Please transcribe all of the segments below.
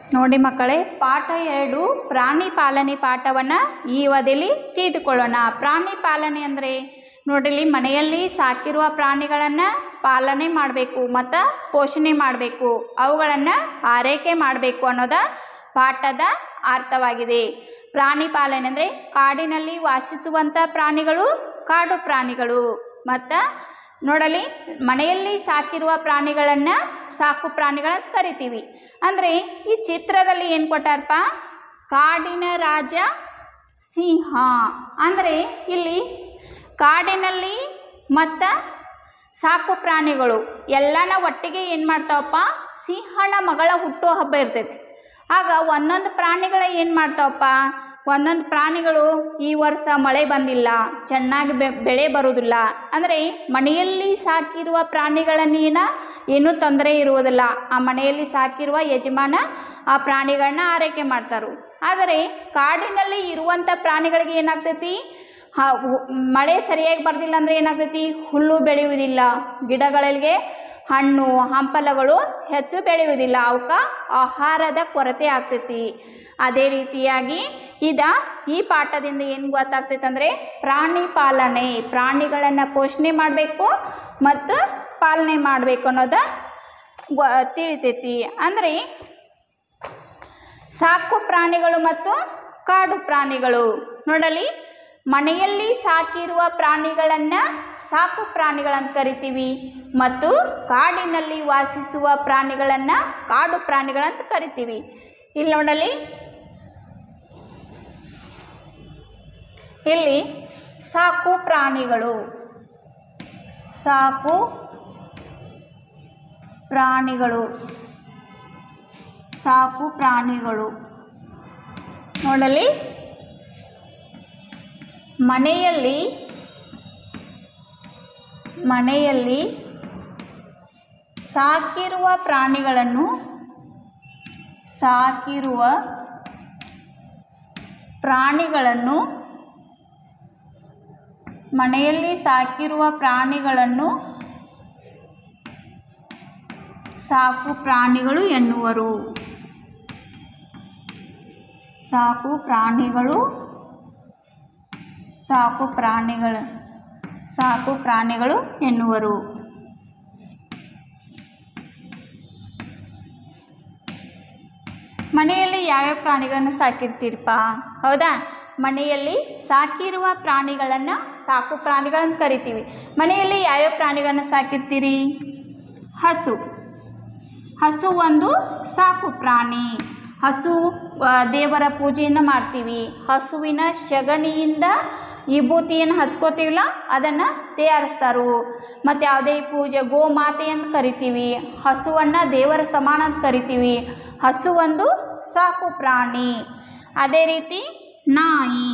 ನೋಡಿ ಮಕ್ಕಳೇ ಪಾಠ ಎರಡು ಪ್ರಾಣಿ ಪಾಲನೆ ಪಾಠವನ್ನು ಈ ಅವಧಿಯಲ್ಲಿ ತಿಳಿದುಕೊಳ್ಳೋಣ ಪ್ರಾಣಿ ಪಾಲನೆ ಅಂದರೆ ನೋಡಿಲಿ ಮನೆಯಲ್ಲಿ ಸಾಕಿರುವ ಪ್ರಾಣಿಗಳನ್ನು ಪಾಲನೆ ಮಾಡಬೇಕು ಮತ್ತು ಪೋಷಣೆ ಮಾಡಬೇಕು ಅವುಗಳನ್ನು ಆರೈಕೆ ಮಾಡಬೇಕು ಅನ್ನೋದ ಪಾಠದ ಅರ್ಥವಾಗಿದೆ ಪ್ರಾಣಿ ಪಾಲನೆ ಅಂದರೆ ಕಾಡಿನಲ್ಲಿ ವಾಸಿಸುವಂಥ ಪ್ರಾಣಿಗಳು ಕಾಡು ಪ್ರಾಣಿಗಳು ಮತ್ತು ನೋಡಲಿ ಮನೆಯಲ್ಲಿ ಸಾಕಿರುವ ಪ್ರಾಣಿಗಳನ್ನು ಸಾಕು ಪ್ರಾಣಿಗಳಂತ ಕರಿತೀವಿ ಅಂದರೆ ಈ ಚಿತ್ರದಲ್ಲಿ ಏನು ಕೊಟ್ಟಾರಪ್ಪ ಕಾಡಿನ ರಾಜ ಸಿಂಹ ಅಂದರೆ ಇಲ್ಲಿ ಕಾಡಿನಲ್ಲಿ ಮತ್ತು ಸಾಕು ಪ್ರಾಣಿಗಳು ಎಲ್ಲನ ಒಟ್ಟಿಗೆ ಏನು ಮಾಡ್ತಾವಪ್ಪ ಸಿಂಹನ ಮಗಳ ಹುಟ್ಟೋ ಹಬ್ಬ ಇರ್ತೈತಿ ಆಗ ಒಂದೊಂದು ಪ್ರಾಣಿಗಳ ಏನು ಮಾಡ್ತಾವಪ್ಪ ಒಂದೊಂದು ಪ್ರಾಣಿಗಳು ಈ ವರ್ಷ ಮಳೆ ಬಂದಿಲ್ಲ ಚೆನ್ನಾಗಿ ಬೆ ಬೆಳೆ ಬರುವುದಿಲ್ಲ ಅಂದರೆ ಮನೆಯಲ್ಲಿ ಸಾಕಿರುವ ಪ್ರಾಣಿಗಳನ್ನೇನ ಏನೂ ತೊಂದರೆ ಇರುವುದಿಲ್ಲ ಆ ಮನೆಯಲ್ಲಿ ಸಾಕಿರುವ ಯಜಮಾನ ಆ ಪ್ರಾಣಿಗಳನ್ನ ಆರೈಕೆ ಮಾಡ್ತಾರೆ ಆದರೆ ಕಾಡಿನಲ್ಲಿ ಇರುವಂಥ ಪ್ರಾಣಿಗಳಿಗೆ ಏನಾಗ್ತೈತಿ ಹ ಹು- ಮಳೆ ಸರಿಯಾಗಿ ಬರ್ದಿಲ್ಲ ಅಂದರೆ ಏನಾಗ್ತೈತಿ ಹುಲ್ಲು ಬೆಳೆಯುವುದಿಲ್ಲ ಗಿಡಗಳಿಗೆ ಹಣ್ಣು ಹಂಪಲಗಳು ಹೆಚ್ಚು ಬೆಳೆಯುವುದಿಲ್ಲ ಅವಕ್ಕೆ ಆಹಾರದ ಕೊರತೆ ಆಗ್ತೈತಿ ಅದೇ ರೀತಿಯಾಗಿ ಇದ ಈ ಪಾಠದಿಂದ ಏನು ಗೊತ್ತಾಗ್ತೈತೆ ಅಂದರೆ ಪ್ರಾಣಿ ಪಾಲನೆ ಪ್ರಾಣಿಗಳನ್ನು ಪೋಷಣೆ ಮಾಡಬೇಕು ಮತ್ತು ಪಾಲನೆ ಮಾಡಬೇಕು ಅನ್ನೋದು ಗೊ ತಿಳಿತೈತಿ ಅಂದರೆ ಸಾಕು ಪ್ರಾಣಿಗಳು ಮತ್ತು ಕಾಡು ಪ್ರಾಣಿಗಳು ನೋಡಲಿ ಮನೆಯಲ್ಲಿ ಸಾಕಿರುವ ಪ್ರಾಣಿಗಳನ್ನು ಸಾಕು ಪ್ರಾಣಿಗಳಂತ ಕರಿತೀವಿ ಮತ್ತು ಕಾಡಿನಲ್ಲಿ ವಾಸಿಸುವ ಪ್ರಾಣಿಗಳನ್ನು ಕಾಡು ಪ್ರಾಣಿಗಳಂತ ಕರಿತೀವಿ ಇಲ್ಲಿ ನೋಡಲಿ ಇಲ್ಲಿ ಸಾಕು ಪ್ರಾಣಿಗಳು ಸಾಕು ಪ್ರಾಣಿಗಳು ಸಾಕು ಪ್ರಾಣಿಗಳು ನೋಡಲಿ ಮನೆಯಲ್ಲಿ ಮನೆಯಲ್ಲಿ ಸಾಕಿರುವ ಪ್ರಾಣಿಗಳನ್ನು ಸಾಕಿರುವ ಪ್ರಾಣಿಗಳನ್ನು ಮನೆಯಲ್ಲಿ ಸಾಕಿರುವ ಪ್ರಾಣಿಗಳನ್ನು ಸಾಕು ಪ್ರಾಣಿಗಳು ಎನ್ನುವರು ಸಾಕು ಪ್ರಾಣಿಗಳು ಸಾಕು ಪ್ರಾಣಿಗಳು ಸಾಕು ಪ್ರಾಣಿಗಳು ಎನ್ನುವರು ಮನೆಯಲ್ಲಿ ಯಾವ್ಯಾವ ಪ್ರಾಣಿಗಳನ್ನು ಸಾಕಿರ್ತೀರಪ್ಪ ಹೌದಾ ಮನೆಯಲ್ಲಿ ಸಾಕಿರುವ ಪ್ರಾಣಿಗಳನ್ನು ಸಾಕು ಪ್ರಾಣಿಗಳನ್ನು ಕರಿತೀವಿ ಮನೆಯಲ್ಲಿ ಯಾವ್ಯಾವ ಪ್ರಾಣಿಗಳನ್ನು ಸಾಕಿರ್ತೀರಿ ಹಸು ಹಸು ಒಂದು ಸಾಕು ಪ್ರಾಣಿ ಹಸು ಆ, ದೇವರ ಪೂಜೆಯನ್ನು ಮಾಡ್ತೀವಿ ಹಸುವಿನ ಸಗಣಿಯಿಂದ ವಿಭೂತಿಯನ್ನು ಹಚ್ಕೋತೀವಲ್ಲ ಅದನ್ನು ತಯಾರಿಸ್ತಾರು ಮತ್ತು ಯಾವುದೇ ಪೂಜೆ ಗೋಮಾತೆ ಅಂತ ಕರಿತೀವಿ ಹಸುವನ್ನು ದೇವರ ಸಮಾನ ಅಂತ ಕರಿತೀವಿ ಹಸು ಒಂದು ಸಾಕು ಪ್ರಾಣಿ ಅದೇ ರೀತಿ ನಾಯಿ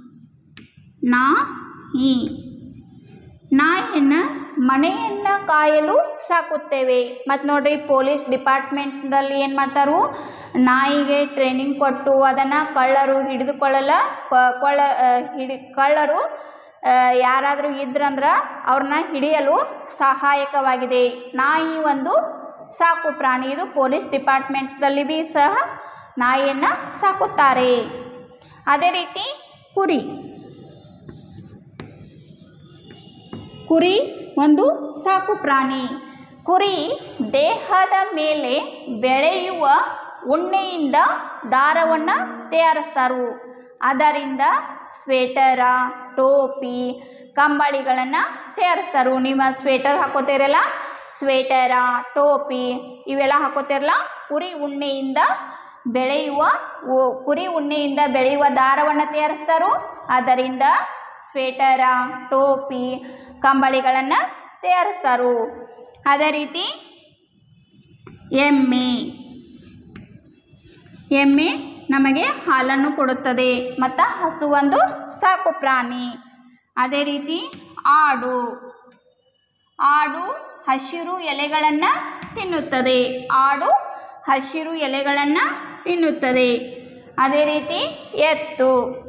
ನಾಯಿ ನಾಯಿಯನ್ನು ಮನೆಯನ್ನು ಕಾಯಲು ಸಾಕುತ್ತೇವೆ ಮತ್ತು ನೋಡ್ರಿ ಪೊಲೀಸ್ ಡಿಪಾರ್ಟ್ಮೆಂಟ್ದಲ್ಲಿ ಏನು ಮಾಡ್ತಾರು ನಾಯಿಗೆ ಟ್ರೈನಿಂಗ್ ಕೊಟ್ಟು ಅದನ್ನು ಕಳ್ಳರು ಹಿಡಿದುಕೊಳ್ಳಲ ಕ- ಕೊಳ್ಳ ಆ, ಹಿಡಿ ಕಳ್ಳರು ಆ, ಯಾರಾದರೂ ಇದ್ರಂದ್ರೆ ಅವ್ರನ್ನ ಹಿಡಿಯಲು ಸಹಾಯಕವಾಗಿದೆ ನಾಯಿ ಒಂದು ಸಾಕು ಪ್ರಾಣಿ ಇದು ಪೊಲೀಸ್ ಡಿಪಾರ್ಟ್ಮೆಂಟ್ದಲ್ಲಿ ಬಿ ಸಹ ನಾಯಿಯನ್ನು ಸಾಕುತ್ತಾರೆ ಅದೇ ರೀತಿ ಕುರಿ ಕುರಿ ಒಂದು ಸಾಕು ಪ್ರಾಣಿ ಕುರಿ ದೇಹದ ಮೇಲೆ ಬೆಳೆಯುವ ಉಣ್ಣೆಯಿಂದ ದಾರವನ್ನು ತಯಾರಿಸ್ತಾರು ಅದರಿಂದ ಸ್ವೆಟರ ಟೋಪಿ ಕಂಬಳಿಗಳನ್ನು ತಯಾರಿಸ್ತಾರು ನಿಮ್ಮ ಸ್ವೆಟರ್ ಹಾಕೋತೀರಲ್ಲ ಸ್ವೆಟರ ಟೋಪಿ ಇವೆಲ್ಲ ಹಾಕೋತಿರಲ್ಲ ಕುರಿ ಉಣ್ಣೆಯಿಂದ ಬೆಳೆಯುವ ಉ- ಕುರಿ ಉಣ್ಣೆಯಿಂದ ಬೆಳೆಯುವ ದಾರವನ್ನು ತಯಾರಿಸ್ತಾರು ಅದರಿಂದ ಸ್ವೆಟರ ಟೋಪಿ ಕಂಬಳಿಗಳನ್ನು ತಯಾರಿಸ್ತಾರು ಅದೇ ರೀತಿ ಎಮ್ಮೆ ಎಮ್ಮೆ ನಮಗೆ ಹಾಲನ್ನು ಕೊಡುತ್ತದೆ ಮತ್ತು ಹಸು ಒಂದು ಸಾಕು ಪ್ರಾಣಿ ಅದೇ ರೀತಿ ಆಡು ಆಡು ಹಸಿರು ಎಲೆಗಳನ್ನು ತಿನ್ನುತ್ತದೆ ಆಡು ಹಸಿರು ಎಲೆಗಳನ್ನು ತಿನ್ನುತ್ತದೆ ಅದೇ ರೀತಿ ಎತ್ತು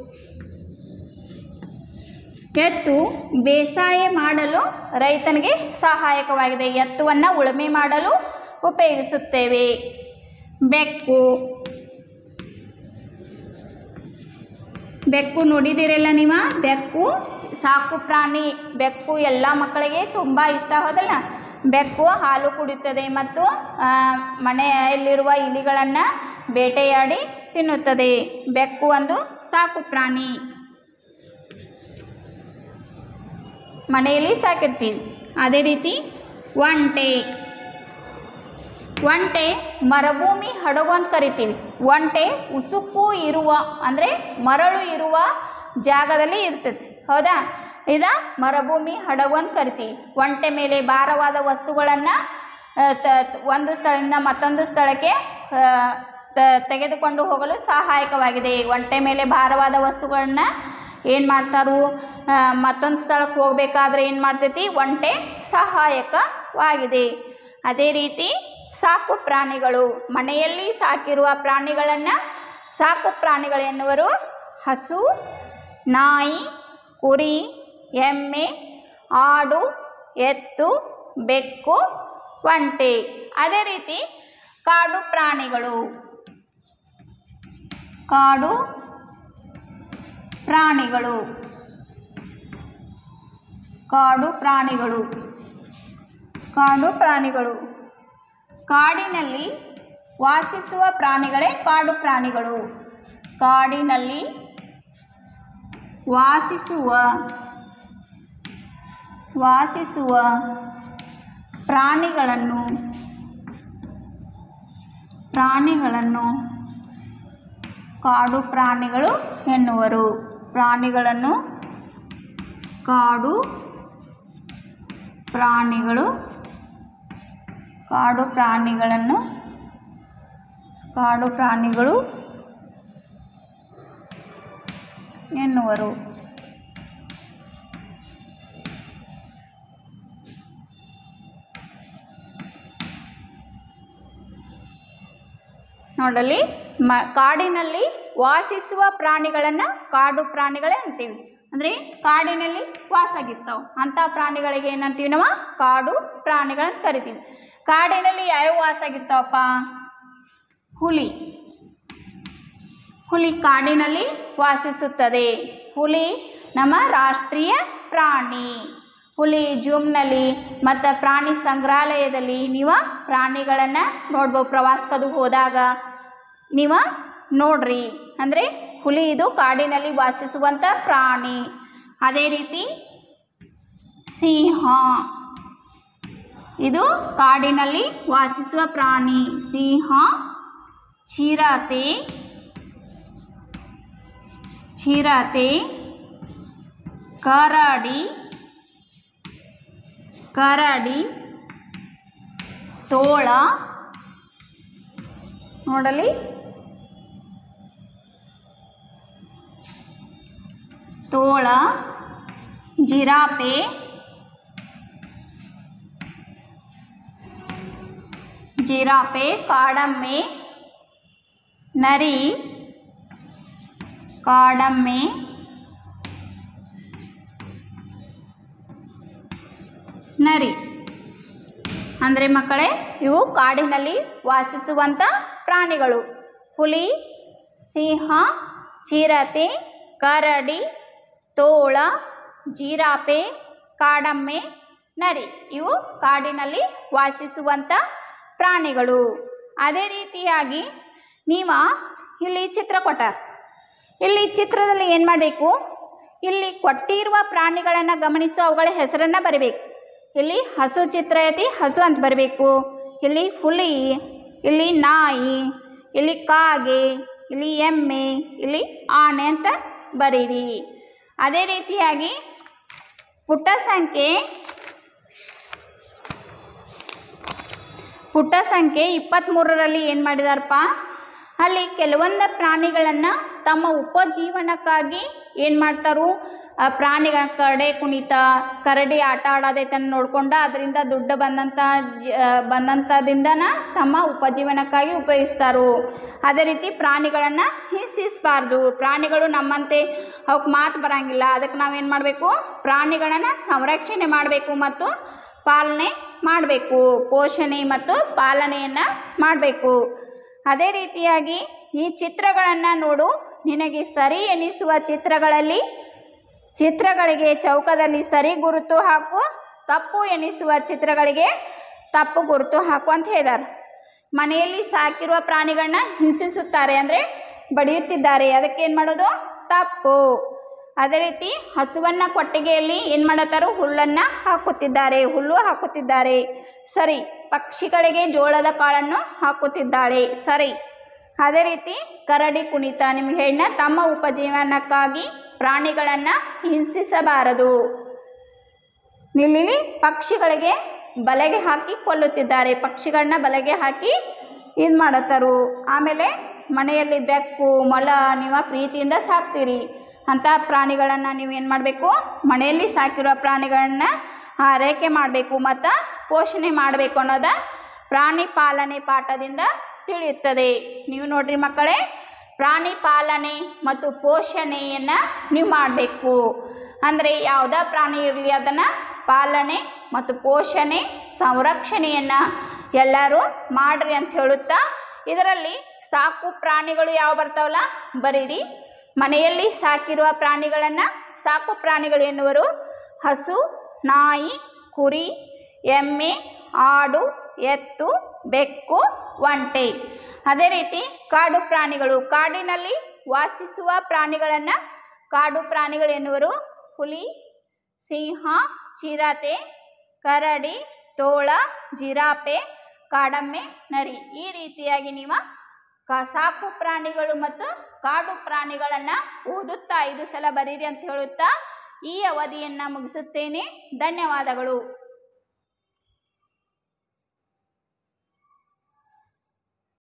ಎತ್ತು ಬೇಸಾಯ ಮಾಡಲು ರೈತನಿಗೆ ಸಹಾಯಕವಾಗಿದೆ ಎತ್ತುವನ್ನು ಉಳುಮೆ ಮಾಡಲು ಉಪಯೋಗಿಸುತ್ತೇವೆ ಬೆಕ್ಕು ಬೆಕ್ಕು ನೋಡಿದಿರಲ್ಲ ನೀವು ಬೆಕ್ಕು ಸಾಕು ಪ್ರಾಣಿ ಬೆಕ್ಕು ಎಲ್ಲ ಮಕ್ಕಳಿಗೆ ತುಂಬ ಇಷ್ಟ ಆಗೋದಲ್ಲ ಬೆಕ್ಕು ಹಾಲು ಕುಡಿಯುತ್ತದೆ ಮತ್ತು ಆ, ಮನೆಯಲ್ಲಿರುವ ಇಲಿಗಳನ್ನು ಬೇಟೆಯಾಡಿ ತಿನ್ನುತ್ತದೆ ಬೆಕ್ಕು ಒಂದು ಸಾಕು ಪ್ರಾಣಿ ಮನೆಯಲ್ಲಿ ಸಾಕಿರ್ತೀವಿ ಅದೇ ರೀತಿ ಒಂಟೆ ಒಂಟೆ ಮರುಭೂಮಿ ಹಡಗು ಅಂತ ಕರಿತೀವಿ ಒಂಟೆ ಉಸುಕು ಇರುವ ಅಂದರೆ ಮರಳು ಇರುವ ಜಾಗದಲ್ಲಿ ಇರ್ತೈತಿ ಹೌದಾ ಇದ ಮರುಭೂಮಿ ಹಡಗು ಅಂತ ಕರಿತೀವಿ ಒಂಟೆ ಮೇಲೆ ಭಾರವಾದ ವಸ್ತುಗಳನ್ನು ಒಂದು ಸ್ಥಳದಿಂದ ಮತ್ತೊಂದು ಸ್ಥಳಕ್ಕೆ ಆ, ತ- ತೆಗೆದುಕೊಂಡು ಹೋಗಲು ಸಹಾಯಕವಾಗಿದೆ ಒಂಟೆ ಮೇಲೆ ಭಾರವಾದ ವಸ್ತುಗಳನ್ನ ಏನು ಮಾಡ್ತಾರು ಆ, ಮತ್ತೊಂದು ಸ್ಥಳಕ್ಕೆ ಹೋಗಬೇಕಾದ್ರೆ ಏನು ಮಾಡ್ತೈತಿ ಒಂಟೆ ಸಹಾಯಕವಾಗಿದೆ ಅದೇ ರೀತಿ ಸಾಕು ಪ್ರಾಣಿಗಳು ಮನೆಯಲ್ಲಿ ಸಾಕಿರುವ ಪ್ರಾಣಿಗಳನ್ನು ಸಾಕು ಪ್ರಾಣಿಗಳು ಎನ್ನುವರು ಹಸು ನಾಯಿ ಕುರಿ ಎಮ್ಮೆ ಆಡು ಎತ್ತು ಬೆಕ್ಕು ಒಂಟೆ ಅದೇ ರೀತಿ ಕಾಡು ಪ್ರಾಣಿಗಳು ಕಾಡು ಪ್ರಾಣಿಗಳು ಕಾಡು ಪ್ರಾಣಿಗಳು ಕಾಡು ಪ್ರಾಣಿಗಳು ಕಾಡಿನಲ್ಲಿ ವಾಸಿಸುವ ಪ್ರಾಣಿಗಳೇ ಕಾಡು ಪ್ರಾಣಿಗಳು ಕಾಡಿನಲ್ಲಿ ವಾಸಿಸುವ ವಾಸಿಸುವ ಪ್ರಾಣಿಗಳನ್ನು ಪ್ರಾಣಿಗಳನ್ನು ಕಾಡು ಪ್ರಾಣಿಗಳು ಎನ್ನುವರು ಪ್ರಾಣಿಗಳನ್ನು ಕಾಡು ಪ್ರಾಣಿಗಳು ಕಾಡು ಪ್ರಾಣಿಗಳನ್ನು ಕಾಡು ಪ್ರಾಣಿಗಳು ಎನ್ನುವರು ನೋಡಲಿ ಮ ಕಾಡಿನಲ್ಲಿ ವಾಸಿಸುವ ಪ್ರಾಣಿಗಳನ್ನು ಕಾಡು ಪ್ರಾಣಿಗಳೇ ಅಂತೀವಿ ಅಂದರೆ ಕಾಡಿನಲ್ಲಿ ವಾಸ ಆಗಿರ್ತಾವೆ ಅಂಥ ಪ್ರಾಣಿಗಳಿಗೆ ಏನಂತೀವಿ ನಾವು ಕಾಡು ಪ್ರಾಣಿಗಳಂತ ಕರಿತೀವಿ ಕಾಡಿನಲ್ಲಿ ಯಾವ್ಯಾವ ವಾಸ ಆಗಿರ್ತಾವಪ್ಪ ಹುಲಿ ಹುಲಿ ಕಾಡಿನಲ್ಲಿ ವಾಸಿಸುತ್ತದೆ ಹುಲಿ ನಮ್ಮ ರಾಷ್ಟ್ರೀಯ ಪ್ರಾಣಿ ಹುಲಿ ಜೂಮ್ನಲ್ಲಿ ಮತ್ತು ಪ್ರಾಣಿ ಸಂಗ್ರಹಾಲಯದಲ್ಲಿ ನೀವು ಪ್ರಾಣಿಗಳನ್ನು ನೋಡ್ಬೋದು ಪ್ರವಾಸಕ್ಕದು ಹೋದಾಗ ನೀವು ನೋಡ್ರಿ ಅಂದರೆ ಹುಲಿ ಇದು ಕಾಡಿನಲ್ಲಿ ವಾಸಿಸುವಂಥ ಪ್ರಾಣಿ ಅದೇ ರೀತಿ ಸಿಂಹ ಇದು ಕಾಡಿನಲ್ಲಿ ವಾಸಿಸುವ ಪ್ರಾಣಿ ಸಿಂಹ ಚಿರತೆ ಚಿರತೆ ಕರಡಿ ಕರಡಿ ತೋಳ ನೋಡಲಿ ತೋಳ ಜಿರಾಪೆ ಜಿರಾಪೆ ಕಾಡಮ್ಮೆ ನರಿ ಕಾಡಮ್ಮೆ ನರಿ ಅಂದರೆ ಮಕ್ಕಳೇ ಇವು ಕಾಡಿನಲ್ಲಿ ವಾಸಿಸುವಂಥ ಪ್ರಾಣಿಗಳು ಹುಲಿ ಸಿಂಹ ಚಿರತೆ ಕರಡಿ ತೋಳ ಜಿರಾಪೆ ಕಾಡಮ್ಮೆ ನರಿ ಇವು ಕಾಡಿನಲ್ಲಿ ವಾಸಿಸುವಂಥ ಪ್ರಾಣಿಗಳು ಅದೇ ರೀತಿಯಾಗಿ ನೀವು ಇಲ್ಲಿ ಚಿತ್ರ ಕೊಟ್ಟಾರ ಇಲ್ಲಿ ಚಿತ್ರದಲ್ಲಿ ಏನು ಮಾಡಬೇಕು ಇಲ್ಲಿ ಕೊಟ್ಟಿರುವ ಪ್ರಾಣಿಗಳನ್ನು ಗಮನಿಸಿ ಅವುಗಳ ಹೆಸರನ್ನು ಬರಿಬೇಕು ಇಲ್ಲಿ ಹಸು ಚಿತ್ರ ಐತಿ ಹಸು ಅಂತ ಬರಬೇಕು ಇಲ್ಲಿ ಹುಲಿ ಇಲ್ಲಿ ನಾಯಿ ಇಲ್ಲಿ ಕಾಗೆ ಇಲ್ಲಿ ಎಮ್ಮೆ ಇಲ್ಲಿ ಆನೆ ಅಂತ ಬರೀರಿ ಅದೇ ರೀತಿಯಾಗಿ ಪುಟ ಸಂಖ್ಯೆ ಪುಟ ಸಂಖ್ಯೆ ಇಪ್ಪತ್ತ್ಮೂರರಲ್ಲಿ ಏನು ಮಾಡಿದಾರಪ್ಪ ಅಲ್ಲಿ ಕೆಲವೊಂದು ಪ್ರಾಣಿಗಳನ್ನು ತಮ್ಮ ಉಪಜೀವನಕ್ಕಾಗಿ ಏನು ಮಾಡ್ತಾರು ಆ ಪ್ರಾಣಿಗಳ ಕಡೆ ಕುಣಿತ ಕರಡಿ ಆಟ ಆಡೋದೈತನ್ನು ನೋಡ್ಕೊಂಡು ಅದರಿಂದ ದುಡ್ಡು ಬಂದಂಥ ಜ- ಆ, ಬಂದಂಥದಿಂದನ ತಮ್ಮ ಉಪಜೀವನಕ್ಕಾಗಿ ಉಪಯೋಗಿಸ್ತಾರು ಅದೇ ರೀತಿ ಪ್ರಾಣಿಗಳನ್ನು ಹಿಂಸಿಸಬಾರ್ದು ಪ್ರಾಣಿಗಳು ನಮ್ಮಂತೆ ಅವಕ್ಕೆ ಮಾತು ಬರಂಗಿಲ್ಲ ಅದಕ್ಕೆ ನಾವೇನು ಮಾಡಬೇಕು ಪ್ರಾಣಿಗಳನ್ನು ಸಂರಕ್ಷಣೆ ಮಾಡಬೇಕು ಮತ್ತು ಪಾಲನೆ ಮಾಡಬೇಕು ಪೋಷಣೆ ಮತ್ತು ಪಾಲನೆಯನ್ನು ಮಾಡಬೇಕು ಅದೇ ರೀತಿಯಾಗಿ ಈ ಚಿತ್ರಗಳನ್ನು ನೋಡು ನಿನಗೆ ಸರಿ ಎನಿಸುವ ಚಿತ್ರಗಳಲ್ಲಿ ಚಿತ್ರಗಳಿಗೆ ಚೌಕದಲ್ಲಿ ಸರಿ ಗುರುತು ಹಾಕು ತಪ್ಪು ಎನಿಸುವ ಚಿತ್ರಗಳಿಗೆ ತಪ್ಪು ಗುರುತು ಹಾಕು ಅಂತ ಹೇಳಿದ್ದಾರೆ ಮನೆಯಲ್ಲಿ ಸಾಕಿರುವ ಪ್ರಾಣಿಗಳನ್ನ ಹಿಂಸಿಸುತ್ತಾರೆ ಅಂದರೆ ಬಡಿಯುತ್ತಿದ್ದಾರೆ ಅದಕ್ಕೆ ಏನು ಮಾಡೋದು ತಪ್ಪು ಅದೇ ರೀತಿ ಹಸುವನ್ನ ಕೊಟ್ಟಿಗೆಯಲ್ಲಿ ಏನು ಮಾಡತ್ತಾರೋ ಹುಲ್ಲನ್ನು ಹಾಕುತ್ತಿದ್ದಾರೆ ಹುಲ್ಲು ಹಾಕುತ್ತಿದ್ದಾರೆ ಸರಿ ಪಕ್ಷಿಗಳಿಗೆ ಜೋಳದ ಕಾಳನ್ನು ಹಾಕುತ್ತಿದ್ದಾಳೆ ಸರಿ ಅದೇ ರೀತಿ ಕರಡಿ ಕುಣಿತ ನಿಮ್ಗೆ ಹೇಳಿನ ತಮ್ಮ ಉಪಜೀವನಕ್ಕಾಗಿ ಪ್ರಾಣಿಗಳನ್ನು ಹಿಂಸಿಸಬಾರದು ಇಲ್ಲಿ ಪಕ್ಷಿಗಳಿಗೆ ಬಲೆಗೆ ಹಾಕಿ ಕೊಲ್ಲುತ್ತಿದ್ದಾರೆ ಪಕ್ಷಿಗಳನ್ನ ಬಲೆಗೆ ಹಾಕಿ ಇದು ಮಾಡತ್ತಾರು ಆಮೇಲೆ ಮನೆಯಲ್ಲಿ ಬೆಕ್ಕು ಮೊಲ ನೀವು ಪ್ರೀತಿಯಿಂದ ಸಾಕ್ತೀರಿ ಅಂಥ ಪ್ರಾಣಿಗಳನ್ನು ನೀವು ಏನು ಮಾಡಬೇಕು ಮನೆಯಲ್ಲಿ ಸಾಕಿರುವ ಪ್ರಾಣಿಗಳನ್ನ ಆರೈಕೆ ಮಾಡಬೇಕು ಮತ್ತು ಪೋಷಣೆ ಮಾಡಬೇಕು ಅನ್ನೋದ ಪ್ರಾಣಿ ಪಾಲನೆ ಪಾಠದಿಂದ ತಿಳಿಯುತ್ತದೆ ನೀವು ನೋಡ್ರಿ ಮಕ್ಕಳೇ ಪ್ರಾಣಿ ಪಾಲನೆ ಮತ್ತು ಪೋಷಣೆಯನ್ನು ನೀವು ಮಾಡಬೇಕು ಅಂದರೆ ಯಾವುದೇ ಪ್ರಾಣಿ ಇರಲಿ ಅದನ್ನು ಪಾಲನೆ ಮತ್ತು ಪೋಷಣೆ ಸಂರಕ್ಷಣೆಯನ್ನು ಎಲ್ಲರೂ ಮಾಡ್ರಿ ಅಂತ ಹೇಳುತ್ತಾ ಇದರಲ್ಲಿ ಸಾಕು ಪ್ರಾಣಿಗಳು ಯಾವ ಬರ್ತಾವಲ್ಲ ಬರೀರಿ ಮನೆಯಲ್ಲಿ ಸಾಕಿರುವ ಪ್ರಾಣಿಗಳನ್ನು ಸಾಕು ಪ್ರಾಣಿಗಳು ಎನ್ನುವರು ಹಸು ನಾಯಿ ಕುರಿ ಎಮ್ಮೆ ಆಡು ಎತ್ತು ಬೆಕ್ಕು ಒಂಟೆ ಅದೇ ರೀತಿ ಕಾಡು ಪ್ರಾಣಿಗಳು ಕಾಡಿನಲ್ಲಿ ವಾಸಿಸುವ ಪ್ರಾಣಿಗಳನ್ನು ಕಾಡು ಪ್ರಾಣಿಗಳು ಎನ್ನುವರು ಹುಲಿ ಸಿಂಹ ಚಿರತೆ ಕರಡಿ ತೋಳ ಜಿರಾಪೆ ಕಾಡಮ್ಮೆ ನರಿ ಈ ರೀತಿಯಾಗಿ ನೀವು ಕ ಸಾಕು ಪ್ರಾಣಿಗಳು ಮತ್ತು ಕಾಡು ಪ್ರಾಣಿಗಳನ್ನು ಓದುತ್ತಾ ಐದು ಸಲ ಬರೀರಿ ಅಂತ ಹೇಳುತ್ತಾ ಈ ಅವಧಿಯನ್ನು ಮುಗಿಸುತ್ತೇನೆ ಧನ್ಯವಾದಗಳು